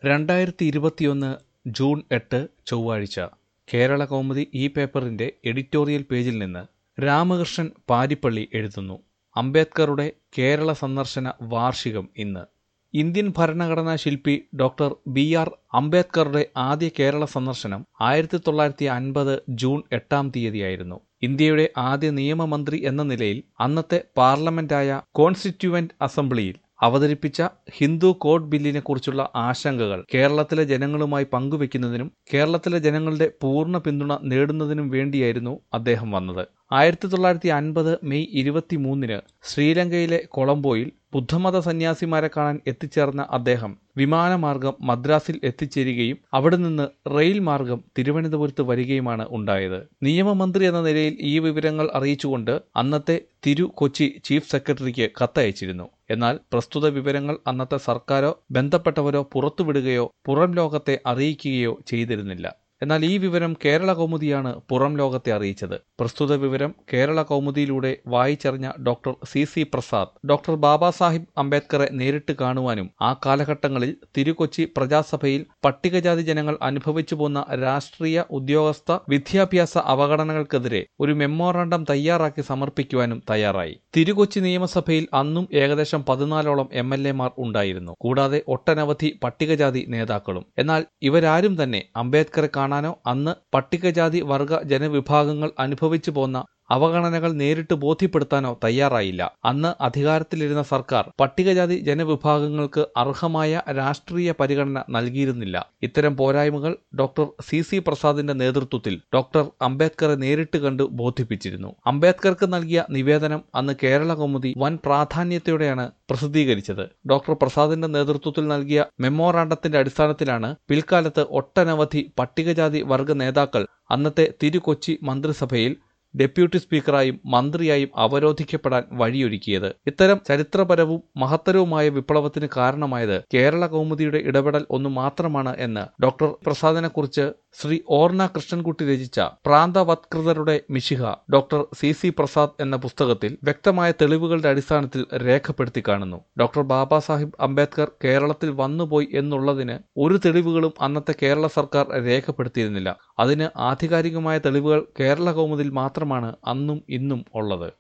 രണ്ടായിരത്തി ഇരുപത്തിയൊന്ന് ജൂൺ എട്ട് ചൊവ്വാഴ്ച കേരള കൗമുദി ഈ പേപ്പറിന്റെ എഡിറ്റോറിയൽ പേജിൽ നിന്ന് രാമകൃഷ്ണൻ പാരിപ്പള്ളി എഴുതുന്നു അംബേദ്കറുടെ കേരള സന്ദർശന വാർഷികം ഇന്ന് ഇന്ത്യൻ ഭരണഘടനാ ശില്പി ഡോക്ടർ ബി ആർ അംബേദ്കറുടെ ആദ്യ കേരള സന്ദർശനം ആയിരത്തി തൊള്ളായിരത്തി അൻപത് ജൂൺ എട്ടാം തീയതിയായിരുന്നു ഇന്ത്യയുടെ ആദ്യ നിയമമന്ത്രി എന്ന നിലയിൽ അന്നത്തെ പാർലമെന്റായ കോൺസ്റ്റിറ്റ്യൂവന്റ് അസംബ്ലിയിൽ അവതരിപ്പിച്ച ഹിന്ദു കോഡ് ബില്ലിനെ കുറിച്ചുള്ള ആശങ്കകൾ കേരളത്തിലെ ജനങ്ങളുമായി പങ്കുവെക്കുന്നതിനും കേരളത്തിലെ ജനങ്ങളുടെ പൂർണ്ണ പിന്തുണ നേടുന്നതിനും വേണ്ടിയായിരുന്നു അദ്ദേഹം വന്നത് ആയിരത്തി തൊള്ളായിരത്തി അൻപത് മെയ് ഇരുപത്തിമൂന്നിന് ശ്രീലങ്കയിലെ കൊളംബോയിൽ ബുദ്ധമത സന്യാസിമാരെ കാണാൻ എത്തിച്ചേർന്ന അദ്ദേഹം വിമാനമാർഗം മദ്രാസിൽ എത്തിച്ചേരുകയും അവിടെ നിന്ന് റെയിൽ മാർഗം തിരുവനന്തപുരത്ത് വരികയുമാണ് ഉണ്ടായത് നിയമമന്ത്രി എന്ന നിലയിൽ ഈ വിവരങ്ങൾ അറിയിച്ചുകൊണ്ട് അന്നത്തെ തിരു കൊച്ചി ചീഫ് സെക്രട്ടറിക്ക് കത്തയച്ചിരുന്നു എന്നാൽ പ്രസ്തുത വിവരങ്ങൾ അന്നത്തെ സർക്കാരോ ബന്ധപ്പെട്ടവരോ പുറത്തുവിടുകയോ പുറം ലോകത്തെ അറിയിക്കുകയോ ചെയ്തിരുന്നില്ല എന്നാൽ ഈ വിവരം കേരള കൗമുദിയാണ് പുറം ലോകത്തെ അറിയിച്ചത് പ്രസ്തുത വിവരം കേരള കൗമുദിയിലൂടെ വായിച്ചറിഞ്ഞ doctor C C Prasad doctor Baba Saheb അംബേദ്കറെ നേരിട്ട് കാണുവാനും ആ കാലഘട്ടങ്ങളിൽ തിരുകൊച്ചി പ്രജാസഭയിൽ പട്ടികജാതി ജനങ്ങൾ അനുഭവിച്ചു പോന്ന രാഷ്ട്രീയ ഉദ്യോഗസ്ഥ വിദ്യാഭ്യാസ അവഗണനകൾക്കെതിരെ ഒരു മെമ്മോറാണ്ടം തയ്യാറാക്കി സമർപ്പിക്കുവാനും തയ്യാറായി തിരുകൊച്ചി നിയമസഭയിൽ അന്നും ഏകദേശം പതിനാലോളം എം എൽ എമാർ ഉണ്ടായിരുന്നു കൂടാതെ ഒട്ടനവധി പട്ടികജാതി നേതാക്കളും എന്നാൽ ഇവരാരും തന്നെ അംബേദ്കറെ കാണാനോ അന്ന് പട്ടികജാതി വർഗ ജനവിഭാഗങ്ങൾ അനുഭവിച്ചു പോന്ന അവഗണനകൾ നേരിട്ട് ബോധ്യപ്പെടുത്താനോ തയ്യാറായില്ല അന്ന് അധികാരത്തിലിരുന്ന സർക്കാർ പട്ടികജാതി ജനവിഭാഗങ്ങൾക്ക് അർഹമായ രാഷ്ട്രീയ പരിഗണന നൽകിയിരുന്നില്ല ഇത്തരം പോരായ്മകൾ ഡോക്ടർ സി സി പ്രസാദിന്റെ നേതൃത്വത്തിൽ ഡോക്ടർ അംബേദ്കറെ നേരിട്ട് കണ്ട് ബോധിപ്പിച്ചിരുന്നു അംബേദ്കർക്ക് നൽകിയ നിവേദനം അന്ന് കേരള കൗമുദി വൻ പ്രാധാന്യത്തോടെയാണ് പ്രസിദ്ധീകരിച്ചത് ഡോക്ടർ പ്രസാദിന്റെ നേതൃത്വത്തിൽ നൽകിയ മെമ്മോറാണ്ടത്തിന്റെ അടിസ്ഥാനത്തിലാണ് പിൽക്കാലത്ത് ഒട്ടനവധി പട്ടികജാതി വർഗ നേതാക്കൾ അന്നത്തെ തിരുകൊച്ചി മന്ത്രിസഭയിൽ ഡെപ്യൂട്ടി സ്പീക്കറായും മന്ത്രിയായും അവരോധിക്കപ്പെടാൻ വഴിയൊരുക്കിയത് ഇത്തരം ചരിത്രപരവും മഹത്തരവുമായ വിപ്ലവത്തിന് കാരണമായത് കേരള കൗമുദിയുടെ ഇടപെടൽ ഒന്നു മാത്രമാണ് എന്ന് ഡോക്ടർ പ്രസാദിനെക്കുറിച്ച് ശ്രീ ഓർണ കൃഷ്ണൻകുട്ടി രചിച്ച പ്രാന്തവത്കൃതരുടെ മിശിഹ ഡോക്ടർ സി സി പ്രസാദ് എന്ന പുസ്തകത്തിൽ വ്യക്തമായ തെളിവുകളുടെ അടിസ്ഥാനത്തിൽ രേഖപ്പെടുത്തി കാണുന്നു ഡോക്ടർ ബാബാ സാഹിബ് അംബേദ്കർ കേരളത്തിൽ വന്നുപോയി എന്നുള്ളതിന് ഒരു തെളിവുകളും അന്നത്തെ കേരള സർക്കാർ രേഖപ്പെടുത്തിയിരുന്നില്ല അതിന് ആധികാരികമായ തെളിവുകൾ കേരള കൗമുദിൽ മാത്രമാണ് അന്നും ഇന്നും ഉള്ളത്